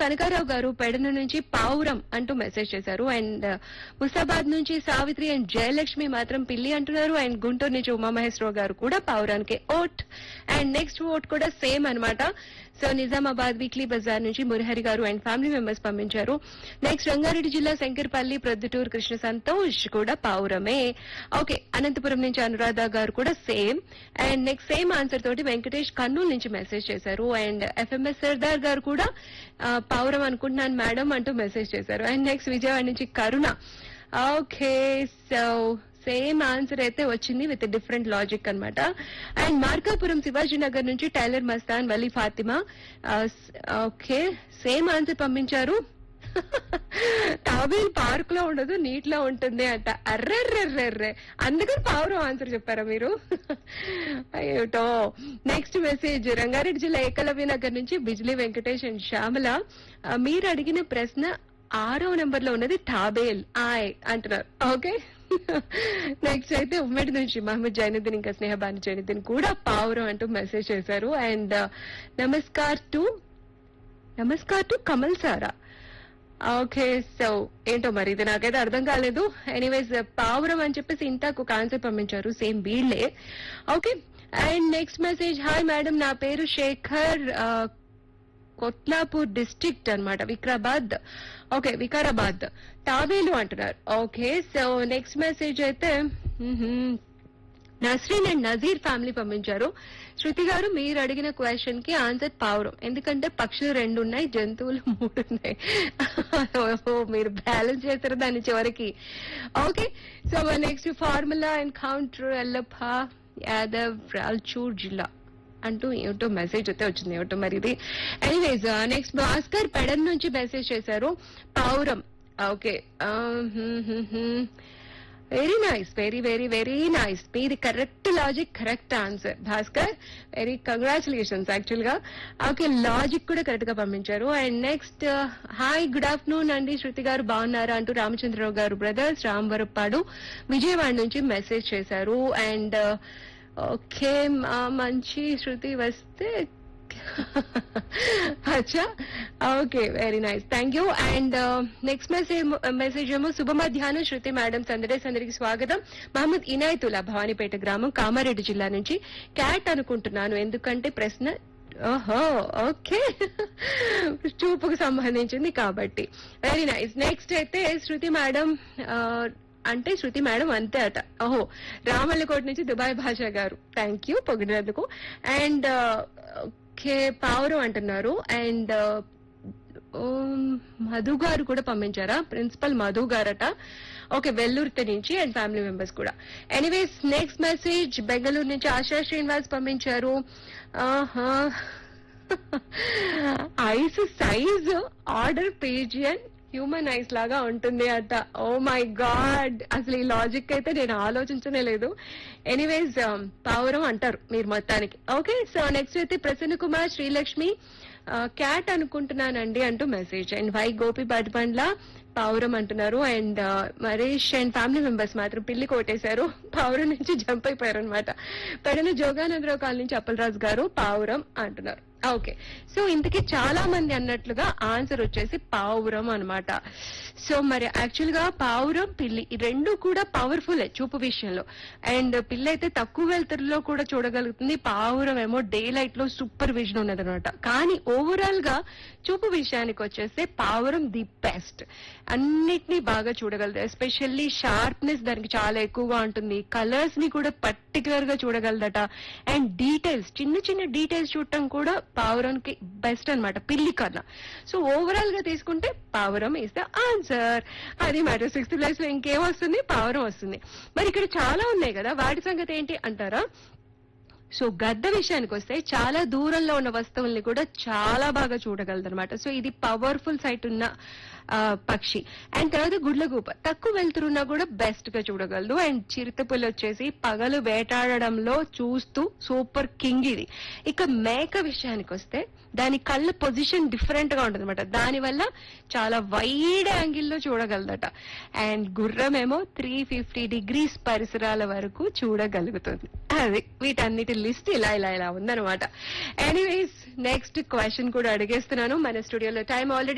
కనకారావు గారు పెడన నుంచి పావురం అంటూ మెసేజ్ చేశారు అండ్ ముసాబాద్ నుంచి సావిత్రి అండ్ జయలక్ష్మి మాత్రం పిల్లి అంటున్నారు అండ్ గుంటూరు నుంచి ఉమామహేశ్వరరావు గారు కూడా పావురానికి ఓట్ అండ్ నెక్స్ట్ ఓట్ కూడా సేమ్ అన్నమాట సో నిజామాబాద్ వీక్లీ బజార్ నుంచి మురహరి గారు అండ్ ఫ్యామిలీ మెంబర్స్ పంపించారు నెక్స్ట్ రంగారెడ్డి జిల్లా శంకర్పల్లి ప్రొద్దుటూరు కృష్ణ సంతోష్ కూడా పావురమే ఓకే అనంతపురం నుంచి అనురాధ గారు కూడా same and next same answer తోటి వెంకటేష్ కర్నూలు నుంచి మెసేజ్ చేశారు అండ్ ఎఫ్ఎంఎస్ సర్దార్ గారు కూడా ఆ, పావురం అనుకుంటున్నాను మేడం అంటూ మెసేజ్ చేశారు అండ్ నెక్స్ట్ విజయవాడ నుంచి Karuna okay so same answer అయితే వచ్చింది విత్ డిఫరెంట్ లాజిక్ అన్నమాట అండ్ మార్కాపురం శివాజీ నగర్ నుంచి tailor Mastan Vali Fatima okay same answer పంపించారు తాబేల్ పార్క్ లో ఉండదు నీట్ లో ఉంటుంది అంట అర్రెర్రెర్రెర్రే అందుకని పావురం ఆన్సర్ చెప్పారా మీరు అయ్యోటో నెక్స్ట్ మెసేజ్ రంగారెడ్డి జిల్లా ఏకలవ్య నగర్ నుంచి బిజ్లీ వెంకటేష్ అండ్ శ్యామల ఆ, మీరు అడిగిన ప్రశ్న ఆరో నెంబర్ లో ఉన్నది తాబేల్ ఆయ్ అంటున్నారు ఓకే నెక్స్ట్ అయితే ఉమ్మడి నుంచి మహమ్మద్ జైనుద్దీన్ ఇంకా స్నేహబాని జైనుద్దీన్ కూడా పావురం అంటూ మెసేజ్ చేశారు and Namaskar to Namaskar to Kamal సారా ఓకే సో ఏంటో మరి ఇది నాకైతే అర్థం కాలేదు ఎనీవేస్ పావురం అని చెప్పేసి ఇంతకు ఒక ఆన్సర్ పంపించారు సేమ్ వీళ్ళే okay and next message hi madam నా పేరు శేఖర్ ఆ, కొత్లాపూర్ డిస్ట్రిక్ట్ అన్నమాట వికారాబాద్ ఓకే వికారాబాద్ తాబేలు అంటున్నారు ఓకే సో నెక్స్ట్ మెసేజ్ అయితే మ్హూ. నస్రీన్ అండ్ నజీర్ ఫ్యామిలీ పంపించారు శృతి గారు మీరు అడిగిన క్వశ్చన్ కి ఆన్సర్ పావురం ఎందుకంటే పక్షులు రెండు ఉన్నాయి జంతువులు మూడు ఉన్నాయి ఓహో, మీరు బ్యాలెన్స్ చేశారు దాని చివరికి okay so next formula and counter Yellappa Yadav Raichur జిల్లా అంటూ ఏమిటో మెసేజ్ అయితే వచ్చింది ఏమిటో మరి ఇది ఎనీవేస్ నెక్స్ట్ భాస్కర్ పెడన్ నుంచి మెసేజ్ చేశారు పావురం okay very nice very very very nice మీది correct logic correct answer Bhaskar very congratulations actual గా ఓకే లాజిక్ కూడా కరెక్ట్ గా పంపించారు and next hi good afternoon అండి శృతి గారు బాగున్నారా అంటూ రామచంద్రరావు గారు బ్రదర్స్ రాంవరప్పాడు విజయవాడ నుంచి మెసేజ్ చేశారు అండ్ ఓకే మంచి శృతి వస్తే అచ్చా okay very nice thank you and next message message ఏమో శుభ మధ్యాహ్నం శృతి మేడం సందడే సందడికి స్వాగతం మహమ్మద్ ఇనాయతుల్లా భవానీపేట గ్రామం కామారెడ్డి జిల్లా నుంచి క్యాట్ అనుకుంటున్నాను ఎందుకంటే ప్రశ్న ఓహో ఓకే చూపుకు సంబంధించింది కాబట్టి వెరీ నైస్ నెక్స్ట్ అయితే శృతి మేడం అంటే శృతి మేడం అంతే అట ఓహో రామల్లకోట నుంచి దుబాయ్ భాష గారు థ్యాంక్ యూ పొగిడినందుకు అండ్ ఓకే పావురం అంటున్నారు అండ్ మధు గారు కూడా పంపించారా ప్రిన్సిపల్ మధు గారట ఓకే వెల్లూరుతి నుంచి అండ్ ఫ్యామిలీ మెంబర్స్ కూడా ఎనీవేస్ నెక్స్ట్ మెసేజ్ బెంగళూరు నుంచి ఆశా శ్రీనివాస్ పంపించారు ఆహా eyes size order pigeon human eyes లాగా ఉంటుంది అట ఓ మై గాడ్ అసలు ఈ లాజిక్ అయితే నేను ఆలోచించనే లేదు ఎనీవేస్ పావురం అంటారు మీరు మొత్తానికి ఓకే సో నెక్స్ట్ అయితే ప్రసన్న కుమార్ శ్రీలక్ష్మి క్యాట్ అనుకుంటున్నానండి అంటూ message and Y Gopi Badbandla పావురం అంటున్నారు and Marish and family members మాత్రం పిల్లి కొట్టేశారు పావురం నుంచి జంప్ అయిపోయారు అనమాట పెడన జోగానందరావు కాలనీ నుంచి అప్పలరాజు గారు పావురం అంటున్నారు ఓకే సో ఇంతకీ చాలా మంది అన్నట్లుగా ఆన్సర్ వచ్చేసి పావురం అన్నమాట సో మరి యాక్చువల్ గా పావురం పిల్లి ఈ రెండు కూడా పవర్ఫుల్ చూపు విషయంలో అండ్ పిల్లి అయితే తక్కువ వెళ్తురులో కూడా చూడగలుగుతుంది పావురం ఏమో డే లైట్ లో సూపర్ విజన్ ఉన్నది అనమాట కానీ ఓవరాల్ గా చూపు విషయానికి వచ్చేస్తే పావురం ది బెస్ట్ అన్నిటినీ బాగా చూడగలదు ఎస్పెషల్లీ షార్ప్నెస్ దానికి చాలా ఎక్కువగా ఉంటుంది కలర్స్ ని కూడా పర్టికులర్ గా చూడగలదట అండ్ డీటెయిల్స్ చిన్న చిన్న డీటెయిల్స్ చూడటం కూడా పావురంకి బెస్ట్ అన్నమాట పిల్లి కన్నా సో ఓవరాల్ గా తీసుకుంటే పావురం ఇస్ ద ఆన్సర్ అది మ్యాటర్ సిక్స్త్ ప్లేస్ లో ఇంకేం వస్తుంది పావురం వస్తుంది మరి ఇక్కడ చాలా ఉన్నాయి కదా వాటి సంగతి ఏంటి అంటారా సో గద్ద విషయానికి వస్తే చాలా దూరంలో ఉన్న వస్తువుల్ని కూడా చాలా బాగా చూడగలదు అనమాట సో ఇది పవర్ఫుల్ సైట్ ఉన్న ఆ, పక్షి అండ్ తర్వాత గుడ్లగూప తక్కువ వెళ్తురున్నా కూడా బెస్ట్ గా చూడగలదు అండ్ చిరుతపులు వచ్చేసి పగలు వేటాడడంలో చూస్తూ సూపర్ కింగ్ ఇది ఇక మేక విషయానికి వస్తే దాని కళ్ళ పొజిషన్ డిఫరెంట్ గా ఉంటుంది అనమాట దాని వల్ల చాలా వైడ్ యాంగిల్లో చూడగలదట అండ్ గుర్రం ఏమో త్రీ ఫిఫ్టీ డిగ్రీస్ పరిసరాల వరకు చూడగలుగుతుంది అది వీటన్నిటి లిస్ట్ ఇలా ఇలా ఇలా ఉందన్నమాట ఎనీవేస్ నెక్స్ట్ క్వశ్చన్ కూడా అడిగేస్తున్నాను మన స్టూడియోలో టైం ఆల్రెడీ